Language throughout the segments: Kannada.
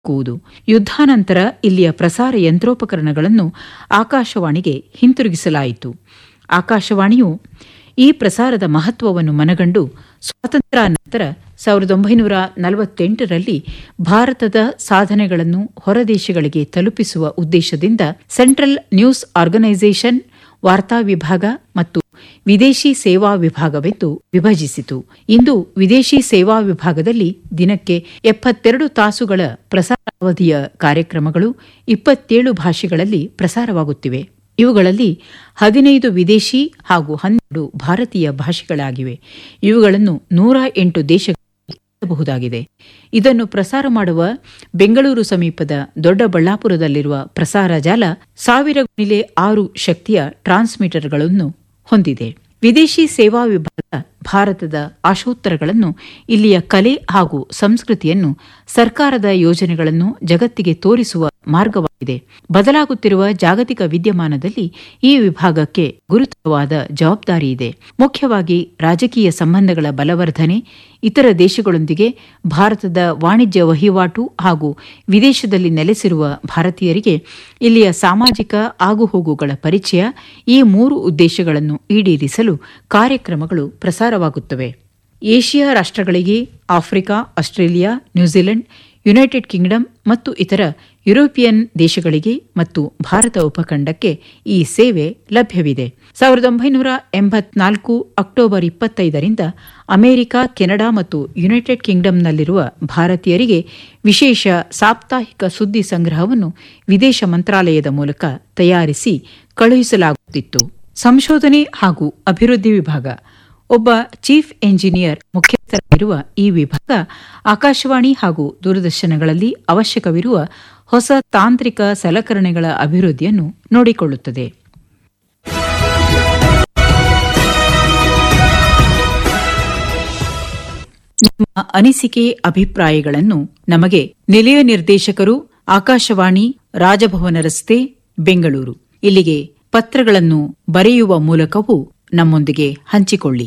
ಕೂದು ಯುದ್ಧಾನಂತರ ಇಲ್ಲಿಯ ಪ್ರಸಾರ ಯಂತ್ರೋಪಕರಣಗಳನ್ನು ಆಕಾಶವಾಣಿಗೆ ಹಿಂತಿರುಗಿಸಲಾಯಿತು ಆಕಾಶವಾಣಿಯು ಈ ಪ್ರಸಾರದ ಮಹತ್ವವನ್ನು ಮನಗಂಡು ಸ್ವಾತಂತ್ರ್ಯ ನಂತರ ಸಾವಿರದ ಒಂಬೈನೂರ ನಲವತ್ತೆಂಟರಲ್ಲಿ ಭಾರತದ ಸಾಧನೆಗಳನ್ನು ಹೊರದೇಶಗಳಿಗೆ ತಲುಪಿಸುವ ಉದ್ದೇಶದಿಂದ ಸೆಂಟ್ರಲ್ ನ್ಯೂಸ್ ಆರ್ಗನೈಸೇಷನ್ ವಾರ್ತಾ ವಿಭಾಗ ಮತ್ತು ವಿದೇಶಿ ಸೇವಾ ವಿಭಾಗವೆಂದು ವಿಭಜಿಸಿತು ಇಂದು ವಿದೇಶಿ ಸೇವಾ ವಿಭಾಗದಲ್ಲಿ ದಿನಕ್ಕೆ ಎಪ್ಪತ್ತೆರಡು ತಾಸುಗಳ ಪ್ರಸಾರಾವಧಿಯ ಕಾರ್ಯಕ್ರಮಗಳು ಇಪ್ಪತ್ತೇಳು ಭಾಷೆಗಳಲ್ಲಿ ಪ್ರಸಾರವಾಗುತ್ತಿವೆ ಇವುಗಳಲ್ಲಿ ಹದಿನೈದು ವಿದೇಶಿ ಹಾಗೂ ಹನ್ನೆರಡು ಭಾರತೀಯ ಭಾಷೆಗಳಾಗಿವೆ ಇವುಗಳನ್ನು ನೂರ ಎಂಟು ದೇಶಗಳಲ್ಲಿ ಕೇಳಬಹುದಾಗಿದೆ ಇದನ್ನು ಪ್ರಸಾರ ಮಾಡುವ ಬೆಂಗಳೂರು ಸಮೀಪದ ದೊಡ್ಡಬಳ್ಳಾಪುರದಲ್ಲಿರುವ ಪ್ರಸಾರ ಜಾಲ ಸಾವಿರ ಗುಣಿಲೆ ಆರು ಶಕ್ತಿಯ ಟ್ರಾನ್ಸ್ಮಿಟರ್ಗಳನ್ನು ಹೊಂದಿದೆ ವಿದೇಶಿ ಸೇವಾ ವಿಭಾಗ ಭಾರತದ ಆಶೋತ್ತರಗಳನ್ನು ಇಲ್ಲಿಯ ಕಲೆ ಹಾಗೂ ಸಂಸ್ಕೃತಿಯನ್ನು ಸರ್ಕಾರದ ಯೋಜನೆಗಳನ್ನು ಜಗತ್ತಿಗೆ ತೋರಿಸುವ ಮಾರ್ಗವಾಗಿದೆ ಬದಲಾಗುತ್ತಿರುವ ಜಾಗತಿಕ ವಿದ್ಯಮಾನದಲ್ಲಿ ಈ ವಿಭಾಗಕ್ಕೆ ಗುರುತರವಾದ ಜವಾಬ್ದಾರಿ ಇದೆ ಮುಖ್ಯವಾಗಿ ರಾಜಕೀಯ ಸಂಬಂಧಗಳ ಬಲವರ್ಧನೆ ಇತರ ದೇಶಗಳೊಂದಿಗೆ ಭಾರತದ ವಾಣಿಜ್ಯ ವಹಿವಾಟು ಹಾಗೂ ವಿದೇಶದಲ್ಲಿ ನೆಲೆಸಿರುವ ಭಾರತೀಯರಿಗೆ ಇಲ್ಲಿಯ ಸಾಮಾಜಿಕ ಆಗುಹೋಗುಗಳ ಪರಿಚಯ ಈ ಮೂರು ಉದ್ದೇಶಗಳನ್ನು ಈಡೇರಿಸಲು ಕಾರ್ಯಕ್ರಮಗಳು ಪ್ರಸಾರವಾಗುತ್ತವೆ ಏಷ್ಯಾ ರಾಷ್ಟ್ರಗಳಿಗೆ Africa Australia New Zealand United Kingdom ಮತ್ತು ಇತರ ಯುರೋಪಿಯನ್ ದೇಶಗಳಿಗೆ ಮತ್ತು ಭಾರತ ಉಪಖಂಡಕ್ಕೆ ಈ ಸೇವೆ ಲಭ್ಯವಿದೆ ಸಾವಿರದ ಒಂಬೈನೂರ ಎಂಬತ್ನಾಲ್ಕು ಅಕ್ಟೋಬರ್ ಇಪ್ಪತ್ತೈದರಿಂದ ಅಮೆರಿಕ ಕೆನಡಾ ಮತ್ತು ಯುನೈಟೆಡ್ ಕಿಂಗ್ಡಮ್ನಲ್ಲಿರುವ ಭಾರತೀಯರಿಗೆ ವಿಶೇಷ ಸಾಪ್ತಾಹಿಕ ಸುದ್ದಿ ಸಂಗ್ರಹವನ್ನು ವಿದೇಶ ಮಂತ್ರಾಲಯದ ಮೂಲಕ ತಯಾರಿಸಿ ಕಳುಹಿಸಲಾಗುತ್ತಿತ್ತು ಸಂಶೋಧನೆ ಹಾಗೂ ಅಭಿವೃದ್ಧಿ ವಿಭಾಗ ಒಬ್ಬ ಚೀಫ್ ಎಂಜಿನಿಯರ್ ಮುಖ್ಯಸ್ಥರಾಗಿರುವ ಈ ವಿಭಾಗ ಆಕಾಶವಾಣಿ ಹಾಗೂ ದೂರದರ್ಶನಗಳಲ್ಲಿ ಅವಶ್ಯಕವಿರುವ ಹೊಸ ತಾಂತ್ರಿಕ ಸಲಕರಣೆಗಳ ಅಭಿವೃದ್ಧಿಯನ್ನು ನೋಡಿಕೊಳ್ಳುತ್ತದೆ ನಿಮ್ಮ ಅನಿಸಿಕೆ ಅಭಿಪ್ರಾಯಗಳನ್ನು ನಮಗೆ ನಿಲಯ ನಿರ್ದೇಶಕರು ಆಕಾಶವಾಣಿ ರಾಜಭವನ ರಸ್ತೆ ಬೆಂಗಳೂರು ಇಲ್ಲಿಗೆ ಪತ್ರಗಳನ್ನು ಬರೆಯುವ ಮೂಲಕವೂ ನಮ್ಮೊಂದಿಗೆ ಹಂಚಿಕೊಳ್ಳಿ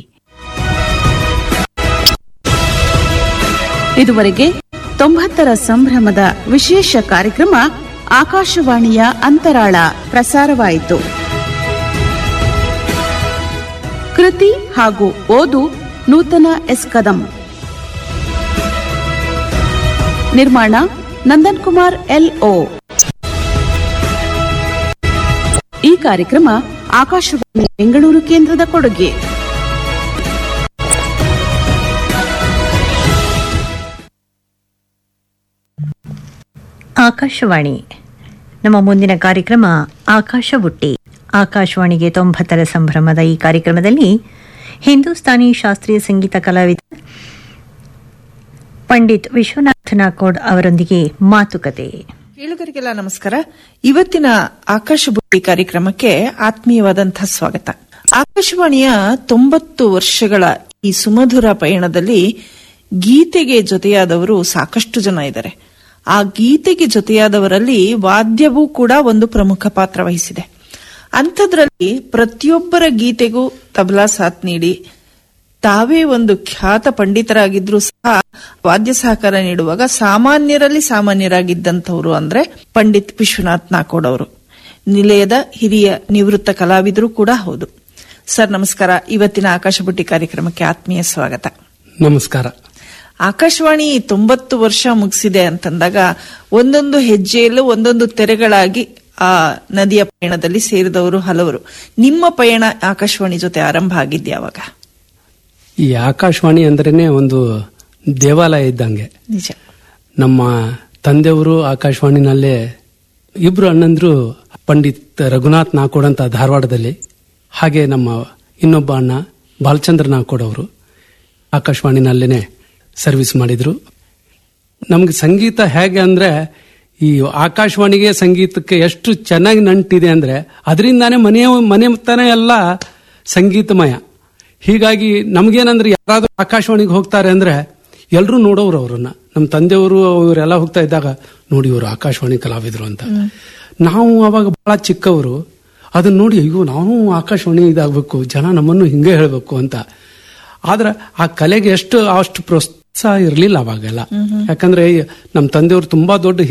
ಇದುವರೆಗೆ ತೊಂಬತ್ತರ ಸಂಭ್ರಮದ ವಿಶೇಷ ಕಾರ್ಯಕ್ರಮ ಆಕಾಶವಾಣಿಯ ಅಂತರಾಳ ಪ್ರಸಾರವಾಯಿತು ಕೃತಿ ಹಾಗೂ ಓದು ನೂತನ ಎಸ್ ಕದಂ ನಿರ್ಮಾಣ ನಂದನ್ ಕುಮಾರ್ ಎಲ್ಒ ಈ ಕಾರ್ಯಕ್ರಮ ಆಕಾಶವಾಣಿ ಬೆಂಗಳೂರು ಕೇಂದ್ರದ ಕೊಡುಗೆ ಆಕಾಶವಾಣಿ ನಮ್ಮ ಮುಂದಿನ ಕಾರ್ಯಕ್ರಮ ಆಕಾಶ ಬುಟ್ಟಿ ಆಕಾಶವಾಣಿಗೆ ತೊಂಬತ್ತರ ಸಂಭ್ರಮದ ಈ ಕಾರ್ಯಕ್ರಮದಲ್ಲಿ ಹಿಂದೂಸ್ತಾನಿ ಶಾಸ್ತ್ರೀಯ ಸಂಗೀತ ಕಲಾವಿದ ಪಂಡಿತ್ ವಿಶ್ವನಾಥ ನಾಕೋಡ್ ಅವರೊಂದಿಗೆ ಮಾತುಕತೆ ಕೇಳುಗರಿಗೆಲ್ಲ ನಮಸ್ಕಾರ ಇವತ್ತಿನ ಆಕಾಶ ಬುಟ್ಟಿ ಕಾರ್ಯಕ್ರಮಕ್ಕೆ ಆತ್ಮೀಯವಾದಂತಹ ಸ್ವಾಗತ ಆಕಾಶವಾಣಿಯ ತೊಂಬತ್ತು ವರ್ಷಗಳ ಈ ಸುಮಧುರ ಪಯಣದಲ್ಲಿ ಗೀತೆಗೆ ಜೊತೆಯಾದವರು ಸಾಕಷ್ಟು ಜನ ಇದ್ದಾರೆ ಆ ಗೀತೆಗೆ ಜೊತೆಯಾದವರಲ್ಲಿ ವಾದ್ಯವೂ ಕೂಡ ಒಂದು ಪ್ರಮುಖ ಪಾತ್ರ ವಹಿಸಿದೆ ಅಂಥದ್ರಲ್ಲಿ ಪ್ರತಿಯೊಬ್ಬರ ಗೀತೆಗೂ ತಬಲಾ ಸಾಥ್ ನೀಡಿ ತಾವೇ ಒಂದು ಖ್ಯಾತ ಪಂಡಿತರಾಗಿದ್ರು ಸಹ ವಾದ್ಯ ಸಹಕಾರ ನೀಡುವಾಗ ಸಾಮಾನ್ಯರಲ್ಲಿ ಸಾಮಾನ್ಯರಾಗಿದ್ದಂಥವ್ರು ಅಂದ್ರೆ ಪಂಡಿತ್ ವಿಶ್ವನಾಥ್ ನಾಕೋಡ್ ಅವರು ನಿಲಯದ ಹಿರಿಯ ನಿವೃತ್ತ ಕಲಾವಿದರು ಕೂಡ ಹೌದು ಸರ್ ನಮಸ್ಕಾರ ಇವತ್ತಿನ ಆಕಾಶಬುಟ್ಟಿ ಕಾರ್ಯಕ್ರಮಕ್ಕೆ ಆತ್ಮೀಯ ಸ್ವಾಗತ ನಮಸ್ಕಾರ ಆಕಾಶವಾಣಿ ತೊಂಬತ್ತು ವರ್ಷ ಮುಗಿಸಿದೆ ಅಂತಂದಾಗ ಒಂದೊಂದು ಹೆಜ್ಜೆಯಲ್ಲೂ ಒಂದೊಂದು ತೆರೆಗಳಾಗಿ ಆ ನದಿಯ ಪಯಣದಲ್ಲಿ ಸೇರಿದವರು ಹಲವರು ನಿಮ್ಮ ಪಯಣ ಆಕಾಶವಾಣಿ ಜೊತೆ ಆರಂಭ ಆಗಿದ್ದೆ ಯಾವಾಗ ಈ ಆಕಾಶವಾಣಿ ಅಂದ್ರೇನೆ ಒಂದು ದೇವಾಲಯ ಇದ್ದಂಗೆ ನಿಜ ನಮ್ಮ ತಂದೆಯವರು ಆಕಾಶವಾಣಿನಲ್ಲೇ ಇಬ್ರು ಅಣ್ಣಂದ್ರು ಪಂಡಿತ್ ರಘುನಾಥ್ ನಾಕೋಡ್ ಅಂತ ಧಾರವಾಡದಲ್ಲಿ ಹಾಗೆ ನಮ್ಮ ಇನ್ನೊಬ್ಬ ಅಣ್ಣ ಬಾಲಚಂದ್ರ ನಾಕೋಡ್ ಅವರು ಆಕಾಶವಾಣಿನಲ್ಲೇನೆ ಸರ್ವಿಸ್ ಮಾಡಿದ್ರು ನಮ್ಗೆ ಸಂಗೀತ ಹೇಗೆ ಅಂದ್ರೆ ಈ ಆಕಾಶವಾಣಿಗೆ ಸಂಗೀತಕ್ಕೆ ಎಷ್ಟು ಚೆನ್ನಾಗಿ ನಂಟಿದೆ ಅಂದ್ರೆ ಅದರಿಂದಾನೇ ಮನೆಯ ಮನೆ ತಾನೇ ಎಲ್ಲ ಸಂಗೀತಮಯ ಹೀಗಾಗಿ ನಮ್ಗೇನಂದ್ರೆ ಯಾರಾದ್ರೂ ಆಕಾಶವಾಣಿಗೆ ಹೋಗ್ತಾರೆ ಅಂದ್ರೆ ಎಲ್ಲರೂ ನೋಡೋರು ಅವ್ರನ್ನ ನಮ್ಮ ತಂದೆಯವರು ಇವರೆಲ್ಲ ಹೋಗ್ತಾ ಇದ್ದಾಗ ನೋಡಿ ಇವರು ಆಕಾಶವಾಣಿ ಕಲಾವಿದರು ಅಂತ ನಾವು ಅವಾಗ ಬಹಳ ಚಿಕ್ಕವರು ಅದನ್ನ ನೋಡಿ ಅಯ್ಯೋ ನಾವು ಆಕಾಶವಾಣಿ ಇದಾಗಬೇಕು ಜನ ನಮ್ಮನ್ನು ಹಿಂಗೆ ಹೇಳಬೇಕು ಅಂತ ಆದ್ರೆ ಆ ಕಲೆಗೆ ಎಷ್ಟು ಅಷ್ಟು ಪ್ರೋತ್ಸಾಹ ಇರಲಿಲ್ಲ ಅವಾಗೆಲ್ಲ ಯಾಕಂದ್ರೆ ನಮ್ಮ ತಂದೆಯವರು ತುಂಬಾ ದೊಡ್ಡ